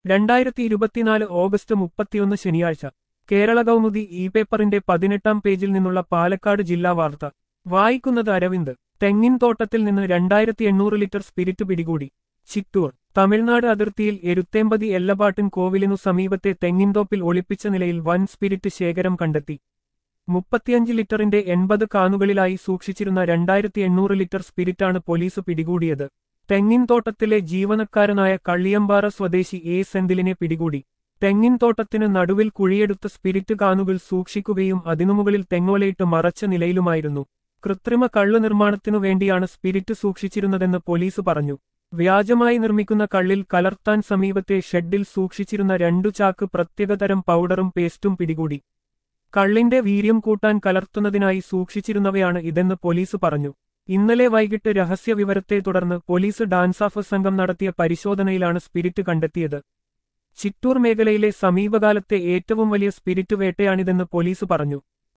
രണ്ടായിരത്തി ഇരുപത്തിനാല് ഓഗസ്റ്റ് മുപ്പത്തിയൊന്ന് ശനിയാഴ്ച കേരള കൗമുദി ഇ പേപ്പറിന്റെ പതിനെട്ടാം പേജിൽ നിന്നുള്ള പാലക്കാട് ജില്ലാ വാർത്ത വായിക്കുന്നത് അരവിന്ദ് തെങ്ങിൻ തോട്ടത്തിൽ നിന്ന് രണ്ടായിരത്തി എണ്ണൂറ് ലിറ്റർ സ്പിരിറ്റ് പിടികൂടി ചിറ്റൂർ തമിഴ്നാട് അതിർത്തിയിൽ എരുത്തേമ്പതി എല്ലപാട്ടിൻ കോവിലിനു സമീപത്തെ തെങ്ങിൻതോപ്പിൽ ഒളിപ്പിച്ച നിലയിൽ വൻ സ്പിരിറ്റ് ശേഖരം കണ്ടെത്തി മുപ്പത്തിയഞ്ച് ലിറ്ററിന്റെ എൺപത് കാനുകളിലായി സൂക്ഷിച്ചിരുന്ന രണ്ടായിരത്തി എണ്ണൂറ് ലിറ്റർ സ്പിരിറ്റാണ് പോലീസ് പിടികൂടിയത് തെങ്ങിൻതോട്ടത്തിലെ ജീവനക്കാരനായ കള്ളിയമ്പാറ സ്വദേശി എ സെന്തിലിനെ പിടികൂടി തെങ്ങിൻതോട്ടത്തിന് നടുവിൽ കുഴിയെടുത്ത സ്പിരിറ്റ് കാനുകൾ സൂക്ഷിക്കുകയും അതിനുമുകളിൽ തെങ്ങോലയിട്ട് മറച്ച നിലയിലുമായിരുന്നു കൃത്രിമ കള്ളു നിർമ്മാണത്തിനു വേണ്ടിയാണ് സ്പിരിറ്റ് സൂക്ഷിച്ചിരുന്നതെന്ന് പോലീസ് പറഞ്ഞു വ്യാജമായി നിർമ്മിക്കുന്ന കള്ളിൽ കലർത്താൻ സമീപത്തെ ഷെഡിൽ സൂക്ഷിച്ചിരുന്ന രണ്ടു ചാക്ക് പ്രത്യേകതരം പൗഡറും പേസ്റ്റും പിടികൂടി കള്ളിന്റെ വീര്യം കൂട്ടാൻ കലർത്തുന്നതിനായി സൂക്ഷിച്ചിരുന്നവയാണ് ഇതെന്ന് പോലീസ് പറഞ്ഞു ഇന്നലെ വൈകിട്ട് രഹസ്യവിവരത്തെ തുടർന്ന് പോലീസ് ഡാൻസാഫ് സംഘം നടത്തിയ പരിശോധനയിലാണ് സ്പിരിറ്റ് കണ്ടെത്തിയത് ചിറ്റൂർ മേഖലയിലെ സമീപകാലത്തെ ഏറ്റവും വലിയ സ്പിരിറ്റ് വേട്ടയാണിതെന്ന് പോലീസ് പറഞ്ഞു